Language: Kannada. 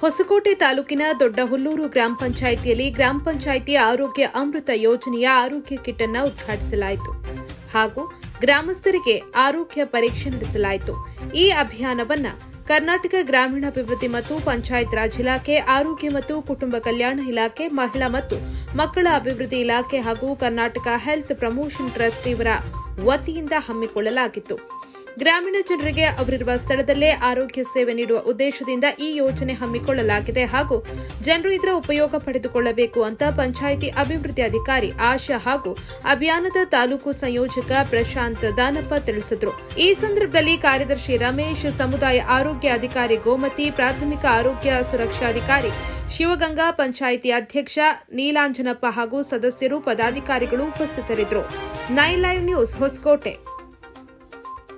ಹೊಸಕೋಟೆ ತಾಲೂಕಿನ ದೊಡ್ಡಹುಲ್ಲೂರು ಗ್ರಾಮ ಪಂಚಾಯಿತಿಯಲ್ಲಿ ಗ್ರಾಮ ಪಂಚಾಯಿತಿ ಆರೋಗ್ಯ ಅಮೃತ ಯೋಜನೆಯ ಆರೋಗ್ಯ ಕಿಟ್ ಅನ್ನು ಉದ್ಘಾಟಿಸಲಾಯಿತು ಹಾಗೂ ಗ್ರಾಮಸ್ಥರಿಗೆ ಆರೋಗ್ಯ ಪರೀಕ್ಷೆ ನಡೆಸಲಾಯಿತು ಈ ಅಭಿಯಾನವನ್ನ ಕರ್ನಾಟಕ ಗ್ರಾಮೀಣಾಭಿವೃದ್ಧಿ ಮತ್ತು ಪಂಚಾಯತ್ ರಾಜ್ ಇಲಾಖೆ ಆರೋಗ್ಯ ಮತ್ತು ಕುಟುಂಬ ಕಲ್ಯಾಣ ಇಲಾಖೆ ಮಹಿಳಾ ಮತ್ತು ಮಕ್ಕಳ ಅಭಿವೃದ್ಧಿ ಇಲಾಖೆ ಹಾಗೂ ಕರ್ನಾಟಕ ಹೆಲ್ತ್ ಪ್ರಮೋಷನ್ ಟ್ರಸ್ಟ್ ಇವರ ವತಿಯಿಂದ ಹಮ್ಮಿಕೊಳ್ಳಲಾಗಿತ್ತು ಗ್ರಾಮೀಣ ಜನರಿಗೆ ಅವರಿರುವ ಸ್ಥಳದಲ್ಲೇ ಆರೋಗ್ಯ ಸೇವೆ ನೀಡುವ ಉದ್ದೇಶದಿಂದ ಈ ಯೋಜನೆ ಹಮ್ಮಿಕೊಳ್ಳಲಾಗಿದೆ ಹಾಗೂ ಜನರು ಇದರ ಉಪಯೋಗ ಪಡೆದುಕೊಳ್ಳಬೇಕು ಅಂತ ಪಂಚಾಯಿತಿ ಅಭಿವೃದ್ಧಿ ಅಧಿಕಾರಿ ಆಶಾ ಹಾಗೂ ಅಭಿಯಾನದ ತಾಲೂಕು ಸಂಯೋಜಕ ಪ್ರಶಾಂತ್ ದಾನಪ್ಪ ತಿಳಿಸಿದರು ಈ ಸಂದರ್ಭದಲ್ಲಿ ಕಾರ್ಯದರ್ಶಿ ರಮೇಶ್ ಸಮುದಾಯ ಆರೋಗ್ಯ ಅಧಿಕಾರಿ ಗೋಮತಿ ಪ್ರಾಥಮಿಕ ಆರೋಗ್ಯ ಸುರಕ್ಷಾಧಿಕಾರಿ ಶಿವಗಂಗಾ ಪಂಚಾಯಿತಿ ಅಧ್ಯಕ್ಷ ನೀಲಾಂಜನಪ್ಪ ಹಾಗೂ ಸದಸ್ಯರು ಪದಾಧಿಕಾರಿಗಳು ಉಪಸ್ಥಿತರಿದ್ದರು ನೈನ್ ಲೈವ್ ನ್ಯೂಸ್ ಹೊಸಕೋಟೆ